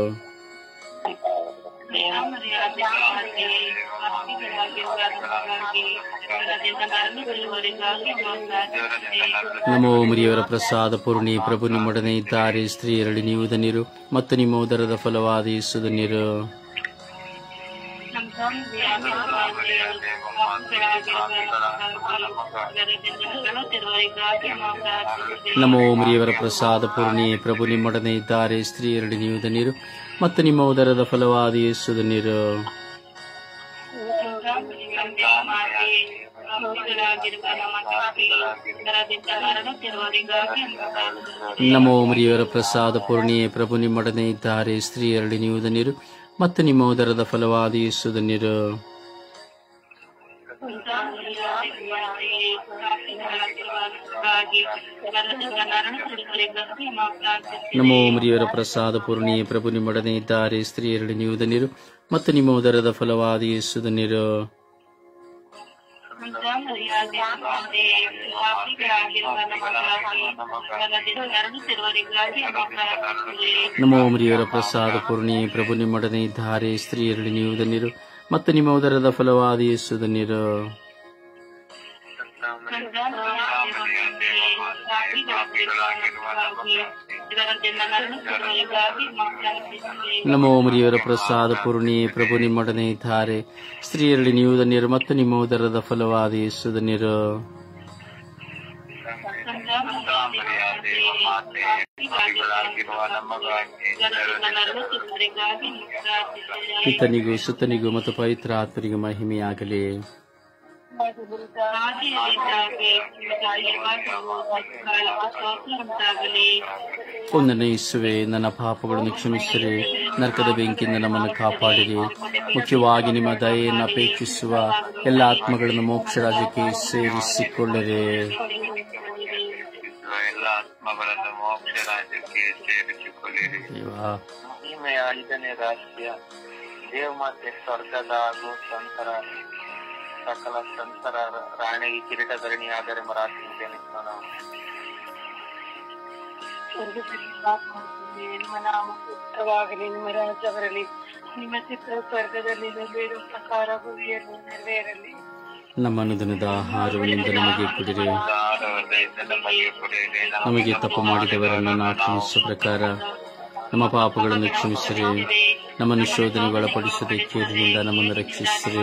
ನಮೋ ಮರಿಯವರ ಪ್ರಸಾದ ಪೂರ್ಣಿ ಪ್ರಭು ನಿಮ್ಮೊಡನೆ ಇದ್ದಾರೆ ಸ್ತ್ರೀಯರಲ್ಲಿ ನೀವು ಧನ್ಯರು ಮತ್ತು ನಿಮ್ಮ ಉದರದ ಫಲವಾದ ಯೇಸು ಧನ್ಯರು ನಮೋ ಮರಿಯವರ ಪ್ರಸಾದ ಪೂರ್ಣಿ ಪ್ರಭು ನಿಮ್ಮೊಡನೆ ಇದ್ದಾರೆ ಸ್ತ್ರೀಯರಲ್ಲಿ ನೀವು ಧನ್ಯರು ಮತ್ತು ನಿಮ್ಮ ಉದರದ ಫಲವಾದ ಯೇಸು ಧನ್ಯರು ನಮೋ ಮರಿಯವರ ಪ್ರಸಾದ ಪೂರ್ಣಿ ಪ್ರಭು ನಿಮ್ಮೊಡನೆ ಇದ್ದಾರೆ ಸ್ತ್ರೀಯರಲ್ಲಿ ನೀವು ಧನ್ಯರು ಮತ್ತು ನಿಮ್ಮ ಉದರದ ಫಲವಾದ ಯೇಸು ಧನ್ಯರು ನಮೋ ಮರಿಯವರ ಪ್ರಸಾದ ಪೂರ್ಣಿ ಪ್ರಭು ನಿಮ್ಮೊಡನೆ ಇದ್ದಾರೆ ಸ್ತ್ರೀಯರಲ್ಲಿ ನೀವು ಧನ್ಯರು ಮತ್ತು ನಿಮ್ಮ ಉದರದ ಫಲವಾದ ಯೇಸು ಧನ್ಯರು ನಮೋ ಮರಿಯವರ ಪ್ರಸಾದ ಪೂರ್ಣಿ ಪ್ರಭು ನಿಮ್ಮೊಡನೆ ಇದ್ದಾರೆ ಸ್ತ್ರೀಯರಲ್ಲಿ ನೀವು ಧನ್ಯರು ಮತ್ತು ನಿಮ್ಮ ಉದರದ ಫಲವಾದ ಯೇಸು ಧನ್ಯರು ನಮೋ ಮರಿಯವರ ಪ್ರಸಾದ ಪೂರ್ಣಿ ಪ್ರಭು ನಿಮ್ಮೊಡನೆ ಇದ್ದಾರೆ ಸ್ತ್ರೀಯರಲ್ಲಿ ನೀವು ಧನ್ಯರು ಮತ್ತು ನಿಮ್ಮ ಉದರದ ಫಲವಾದ ಯೇಸು ಧನ್ಯರು ಪಿತನಿಗೂ ಸುತನಿಗೂ ಮತ್ತು ಪವಿತ್ರ ಆತ್ಮನಿಗೂ ಮಹಿಮೆಯಾಗಲಿ ಒಂದನೇ ಇಸುವೆ ನನ್ನ ಪಾಪಗಳನ್ನು ಕ್ಷಮಿಸಿರಿ ನರಕದ ಬೆಂಕಿಯಿಂದ ನಮ್ಮನ್ನು ಕಾಪಾಡಿರಿ ಮುಖ್ಯವಾಗಿ ನಿಮ್ಮ ದಯೆಯನ್ನು ಅಪೇಕ್ಷಿಸುವ ಎಲ್ಲ ಆತ್ಮಗಳನ್ನು ಮೋಕ್ಷ ರಾಜ್ಯಕ್ಕೆ ಸೇರಿಸಿಕೊಳ್ಳಿರಿ
ಎಲ್ಲ ಆತ್ಮಗಳನ್ನು ಮೋಕ್ಷ ರಾಜ್ಯಕ್ಕೆ ಸೇರಿಸಿಕೊಳ್ಳಿರಿ
ದೇವಾ
ಮಹಿಮೆಯ ಐದನೇ ರಹಸ್ಯ ದೇವಮಾತೆ ಸ್ವರ್ಗದ ಹಾಗೂ ಸಂತರ ಸಕಲ ಸಂತರ ರಾಣಿಗೆ ಕಿರೀಟಧರಣಿ ಆದರೆ ಮರಾಠಿದ್ದೇನೆ ನಾವು
ನಿಮ್ಮ ನಾಮ ಪುತ್ರವಾಗಲಿ ನಿಮ್ಮ ರಾಜ್ಯ ಬರಲಿ ನಿಮ್ಮ ಚಿತ್ರ ಸ್ವರ್ಗದಲ್ಲಿ ನೆರವೇರುವ ಪ್ರಕಾರ ಭೂಮಿಯಲ್ಲಿ ನೆರವೇರಲಿ
ನಮ್ಮ ಅನುದಿನದ ಆಹಾರವನ್ನಿಂದ ನಮಗೆ ಕೊಡಿರಿ
ದಾನವರ್ಧಯಿಂದ ನಮಗೆ ಕೊಡಿರಿ
ನಮಗೆ ತಪ್ಪು ಮಾಡಿದವರನ್ನು ನಾವು ಕ್ಷಮಿಸುವ ಪ್ರಕಾರ ನಮ್ಮ ಪಾಪಗಳನ್ನು ಕ್ಷಮಿಸಿರಿ ನಮ್ಮನ್ನು ಶೋಧನೆಗೆ ಒಳಪಡಿಸದೆ ಕೇರಿನಿಂದ ನಮ್ಮನ್ನು ರಕ್ಷಿಸಿರಿ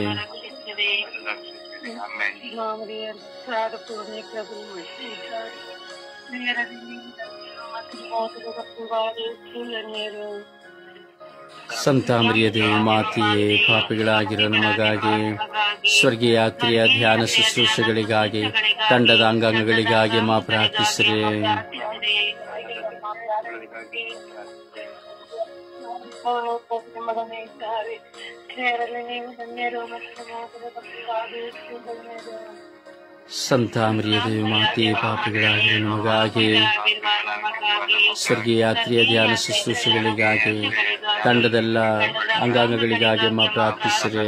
ಆಮೇಲೆ
ಮಾಮರಿಯರು ಸಾದ ಪೂರ್ಣಿ ಪ್ರಭು ಇದ್ದಾರೆ ಪ್ರಿಯರಲ್ಲಿ ನೀವು ಮತ್ತು ಮೋಸದ ತಪ್ಪುವಾದ ಸುಳ್ಳನೇರು
ಸಂತಾಮರಿಯ ದೇವಿ ಮಾತೆಯೇ ಪಾಪಿಗಳಾಗಿರೋ ನಮಗಾಗಿ ಸ್ವರ್ಗೀಯ ಯಾತ್ರೆಯ ಧ್ಯಾನ ಶುಶ್ರೂಷೆಗಳಿಗಾಗಿ ತಂಡದ ಅಂಗಾಂಗಗಳಿಗಾಗಿ ಮಾ ಪ್ರಾರ್ಥಿಸಿರಿ
ಮಗನೇ ಇದ್ದಾರೆ ಪ್ರಿಯರಲ್ಲಿ ನೀವು ಧನ್ಯರು ಮತ್ತು ಮೋಸದ ತಪ್ಪುವಾದ ಸುಳ್ಳನೇರು
ಸಂತಾಮರಿಯ ದೇವಿ ಮಾತೆಯೇ ಪಾಪಿಗಳಾಗಿರೋ ನಮಗಾಗಿ ಸ್ವರ್ಗೀಯ ಯಾತ್ರೆಯ ಧ್ಯಾನ ಶುಶ್ರೂಷೆಗಳಿಗಾಗಿ ತಂಡದೆಲ್ಲ ಅಂಗಾಂಗಗಳಿಗಾಗಿ ಮಾ ಪ್ರಾರ್ಥಿಸಿರಿ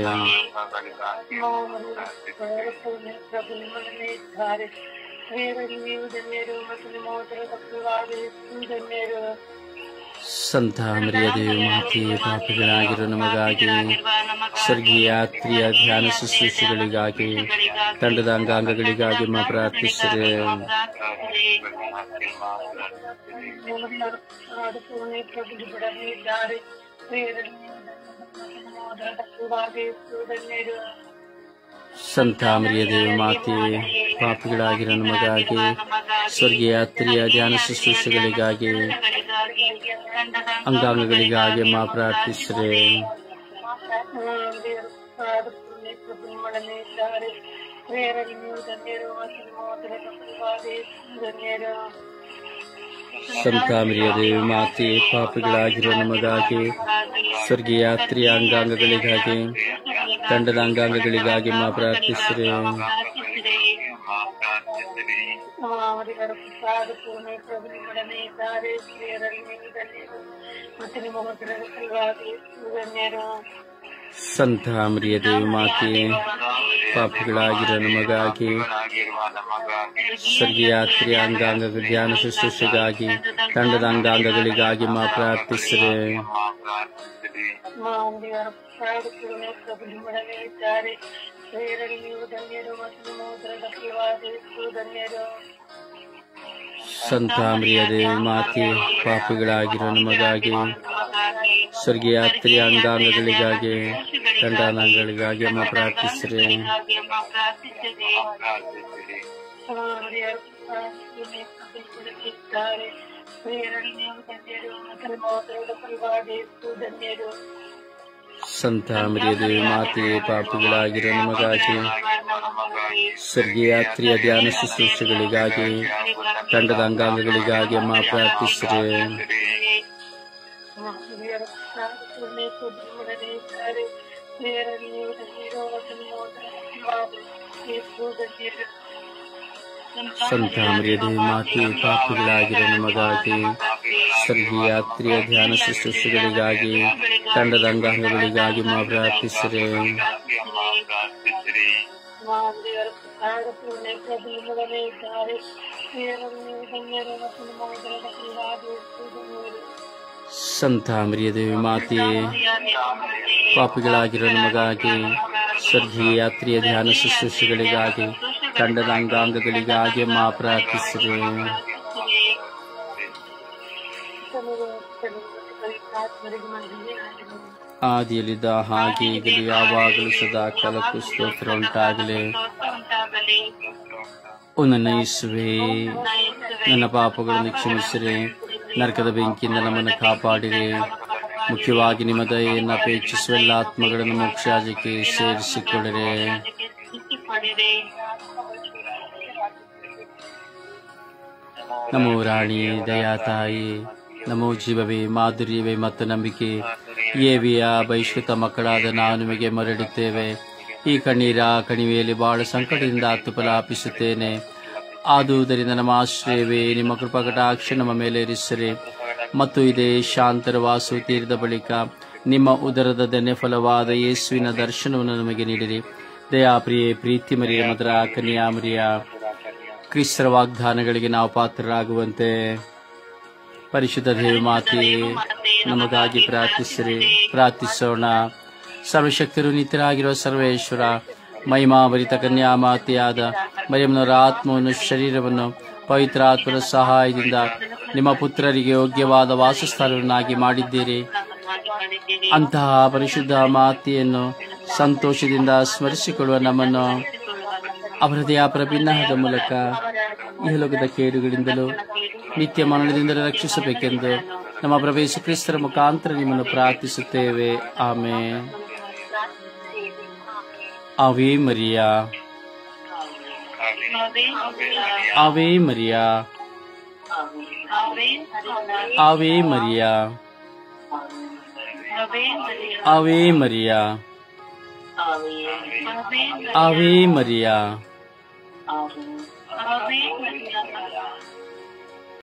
ಇದ್ದಾರೆ ಪ್ರಿಯರಲ್ಲಿ ನೀವು ಧನ್ಯರು ಮತ್ತು ನಿಮ್ಮ ಉದರ ತಪ್ಪುವಾದ ಧನ್ಯರು
ಸಂತಾಮರಿಯ ದೇವಿ ಮಾತೆಯೇ ಪಾಪಿಗಳಾಗಿರೋ ನಮಗಾಗಿ ಸ್ವರ್ಗೀಯ ಯಾತ್ರೆಯ ಧ್ಯಾನ ಶುಶ್ರೂಷೆಗಳಿಗಾಗಿ ತಂಡದ ಅಂಗಾಂಗಗಳಿಗಾಗಿ ಮಾ ಪ್ರಾರ್ಥಿಸಿರಿ
ಇದ್ದಾರೆ ಪ್ರಿಯರಲ್ಲಿ ಧನ್ಯರು
ಸಂತಾಮರಿಯ ದೇವಿ ಮಾತೆಯೇ ಪಾಪಿಗಳಾಗಿರೋ ನಮಗಾಗಿ ಸ್ವರ್ಗೀಯ ಯಾತ್ರೆಯ ಧ್ಯಾನ ಶುಶ್ರೂಷೆಗಳಿಗಾಗಿ ಅಂಗಾಂಗಗಳಿಗಾಗಿ ಮಾ ಪ್ರಾರ್ಥಿಸಿರಿ
ಇದ್ದಾರೆ ಪ್ರಿಯರಲ್ಲಿ ನೀವು ಧನ್ಯರು ಮತ್ತು ನಿಮ್ಮ ಉದರ ತಪ್ಪುವಾದ ಧನ್ಯರು
ಸಂತಾಮರಿಯ ದೇವಿ ಮಾತೆಯೇ ಪಾಪಿಗಳಾಗಿರೋ ನಮಗಾಗಿ ಸ್ವರ್ಗೀಯ ಯಾತ್ರೆಯ ಅಂಗಾಂಗಗಳಿಗಾಗಿ ತಂಡದ ಅಂಗಾಂಗಗಳಿಗಾಗಿ ಮಾ ಪ್ರಾರ್ಥಿಸಿರಿ
ಅವರಿಗರ ಪ್ರಸಾದ ಪೂರ್ಣ ಪ್ರಭು ನಿಮ್ಮೊಡನೆ ಇದ್ದಾರೆ ಸ್ತ್ರೀಯರಲ್ಲಿ ನೀವು ಧನ್ಯರು ಮತ್ತು ನಿಮ್ಮ ಉದರ ತಪ್ಪುವಾದ ಧನ್ಯರು
ಸಂತಾಮರಿಯ ದೇವಿ ಮಾತೆಯೇ ಪಾಪಿಗಳಾಗಿರೋ ನಮಗಾಗಿ ಸ್ವರ್ಗೀಯ ಯಾತ್ರೆಯ ಅಂಗಾಂಗ ಧ್ಯಾನ ಶುಶ್ರೂಷೆಗಾಗಿ ತಂಡದ ಅಂಗಾಂಗಗಳಿಗಾಗಿ ಮಾ ಪ್ರಾರ್ಥಿಸಿರಿ
ಮಾಂದಿಗರ ಪ್ರಸಾದ ಪೂರ್ಣ ಪ್ರಭು ನಿಮ್ಮೊಡನೆ ಇದ್ದಾರೆ ಸ್ತ್ರೀಯರಲ್ಲಿ ನೀವು ಧನ್ಯರು ಮತ್ತು ನಿಮ್ಮ ಉದರ ತಪ್ಪುವಾದ ಧನ್ಯರು
ಸಂತಾಮರಿಯ ದೇವಿ ಮಾತೆಯೇ ಪಾಪಿಗಳಾಗಿರೋ ನಮಗಾಗಿ ಸ್ವರ್ಗೀಯ ಯಾತ್ರೆಯ ಅಂಗಾಂಗಗಳಿಗಾಗಿ ತಂಡಾಂಗಗಳಿಗಾಗಿ ಅಮ್ಮ ಪ್ರಾರ್ಥಿಸಿರಿ
ಇದ್ದಾರೆ ಪ್ರಿಯರಲ್ಲಿ ನೀವು ಧನ್ಯರು ಮತ್ತು ನಿಮ್ಮ ಉದರದ ಫಲವಾದ ಧನ್ಯರು
ಸಂತಾಮರಿಯ ದೇವಿ ಮಾತೆಯೇ ಪಾಪಿಗಳಾಗಿರೋ ನಮಗಾಗಿ ಸ್ವರ್ಗೀಯ ಯಾತ್ರೆಯ ಧ್ಯಾನ ಶುಶ್ರೂಷೆಗಳಿಗಾಗಿ ತಂಡದ ಅಂಗಾಂಗಗಳಿಗಾಗಿ ಅಮ್ಮ ಪ್ರಾರ್ಥಿಸಿರಿ
ಹಿರಿಯರ ಪೂರ್ಣ ಪ್ರಭುಗಳೇ ಇದ್ದಾರೆ ಪ್ರಿಯರಲ್ಲಿ ನೀವು ಧನ್ಯರು ಮತ್ತು ನಿಮ್ಮ ಉದರದ ಫಲವಾದ ಧನ್ಯರು
ಸಂತಾಮರಿಯ ದೇವಿ ಮಾತೆಯೇ ಪಾಪಿಗಳಾಗಿರೋ ನಮಗಾಗಿ ಸ್ವರ್ಗೀಯ ಯಾತ್ರೆಯ ಧ್ಯಾನ ಶುಶ್ರೂಷೆಗಳಿಗಾಗಿ ತಂಡದ ಅಂಗಾಂಗಗಳಿಗಾಗಿ ಮಾ ಪ್ರಾರ್ಥಿಸಿರಿ
ಮಾಂದಿಗರ ಪ್ರಸಾದ ಪೂರ್ಣ ಪ್ರಭುಗಳೇ ಇದ್ದಾರೆ ಪ್ರಿಯರಲ್ಲಿ ನೀವು ಧನ್ಯರು ಮತ್ತು ನಿಮ್ಮ ಉದರದ ಫಲವಾದ ಧನ್ಯರು
ಸಂತಾಮರಿಯ ದೇವಿ ಮಾತೆಯೇ ಪಾಪಿಗಳಾಗಿರೋ ನಮಗಾಗಿ ಸ್ವರ್ಗೀಯ ಯಾತ್ರೆಯ ಧ್ಯಾನ ಶುಶ್ರೂಷೆಗಳಿಗಾಗಿ ತಂಡದ ಅಂಗಾಂಗಗಳಿಗಾಗಿ ಮಾ ಪ್ರಾರ್ಥಿಸಿರಿ ಆದಿಯಲ್ಲಿದ್ದ ಹಾಗೆ ಈಗಲೂ ಯಾವಾಗಲೂ ಸದಾ ಕಾಲಕ್ಕೂ ಸ್ತೋತ್ರ ಉಂಟಾಗಲಿ
ಉಂಟಾಗಲಿ
ಓ ನನ್ನ ಯೇಸುವೆ ನನ್ನ ಪಾಪಗಳನ್ನು ಕ್ಷಮಿಸಿರಿ ನರಕದ ಬೆಂಕಿಯಿಂದ ನಮ್ಮನ್ನು ಕಾಪಾಡಿರಿ ಮುಖ್ಯವಾಗಿ ನಿಮ್ಮ ದಯೆಯನ್ನು ಅಪೇಕ್ಷಿಸುವ ಎಲ್ಲ ಆತ್ಮಗಳನ್ನು ಮೋಕ್ಷಾಜಕ್ಕೆ ಸೇರಿಸಿಕೊಳ್ಳಿರಿ
ಪಡೆದೆ
ನಮೋ ರಾಣಿ ದಯಾ ತಾಯಿ ನಮೋ ಜೀವವೇ ಮಾಧುರ್ಯವೇ ಮತ್ತು ನಂಬಿಕೆ ಏವಿಯ ಬಹಿಷ್ಕೃತ ಮಕ್ಕಳಾದ ನಾನು ನಿಮಗೆ ಮರಡುತ್ತೇವೆ ಈ ಕಣ್ಣೀರ ಕಣಿವೆಯಲ್ಲಿ ಬಹಳ ಸಂಕಟದಿಂದ ತುಪಲಾಪಿಸುತ್ತೇನೆ ಆದುದರಿಂದ ನಮ್ಮ ಆಶ್ರಯವೇ ನಿಮ್ಮ ಕೃಪಕಟಾಕ್ಷ ನಮ್ಮ ಮೇಲೆ ಇರಿಸಿರಿ ಮತ್ತು ಇದೇ ಶಾಂತರ ವಾಸು ತೀರಿದ ಬಳಿಕ ನಿಮ್ಮ ಉದರದ ಧನ್ಯ ಫಲವಾದ ಯೇಸುವಿನ ದರ್ಶನವನ್ನು ನಮಗೆ ನೀಡಿರಿ ದಯಾಪ್ರಿಯೆ ಪ್ರೀತಿ ಮರಿಯ ಮಧುರ ಕನ್ಯಾಮರಿಯ ಕ್ರಿಸ್ತರ ವಾಗ್ದಾನಗಳಿಗೆ ನಾವು ಪಾತ್ರರಾಗುವಂತೆ ಪರಿಶುದ್ಧ ದೇವಿ ಮಾತೆ ನಮಗಾಗಿ ಪ್ರಾರ್ಥಿಸಿರಿ ಪ್ರಾರ್ಥಿಸೋಣ ಸರ್ವಶಕ್ತರು ನಿತ್ಯರಾಗಿರುವ ಸರ್ವೇಶ್ವರ ಮಹಿಮಾಭರಿತ ಕನ್ಯಾ ಮಾತೆಯಾದ ಮರಿಯಮ್ಮನವರ ಆತ್ಮವನ್ನು ಶರೀರವನ್ನು ಪವಿತ್ರ ಆತ್ಮರ ಸಹಾಯದಿಂದ ನಿಮ್ಮ ಪುತ್ರರಿಗೆ ಯೋಗ್ಯವಾದ ವಾಸಸ್ಥಾನವನ್ನಾಗಿ ಮಾಡಿದ್ದೀರಿ ಅಂತಹ ಪರಿಶುದ್ಧ ಮಾತೆಯನ್ನು ಸಂತೋಷದಿಂದ ಸ್ಮರಿಸಿಕೊಳ್ಳುವ ನಮ್ಮನ್ನು ಅವರ ದಯಾಪರ ಭಿನ್ನಹದ ಮೂಲಕ ಇಹಲೋಕದ ಕೇಡುಗಳಿಂದಲೂ ನಿತ್ಯ ಮರಣದಿಂದಲೂ ರಕ್ಷಿಸಬೇಕೆಂದು ನಮ್ಮ ಪ್ರಭು ಯೇಸು ಕ್ರಿಸ್ತರ ಮುಖಾಂತರ ನಿಮ್ಮನ್ನು ಪ್ರಾರ್ಥಿಸುತ್ತೇವೆ amen Ave Maria Ave Maria Ave Maria Ave Maria Ave Maria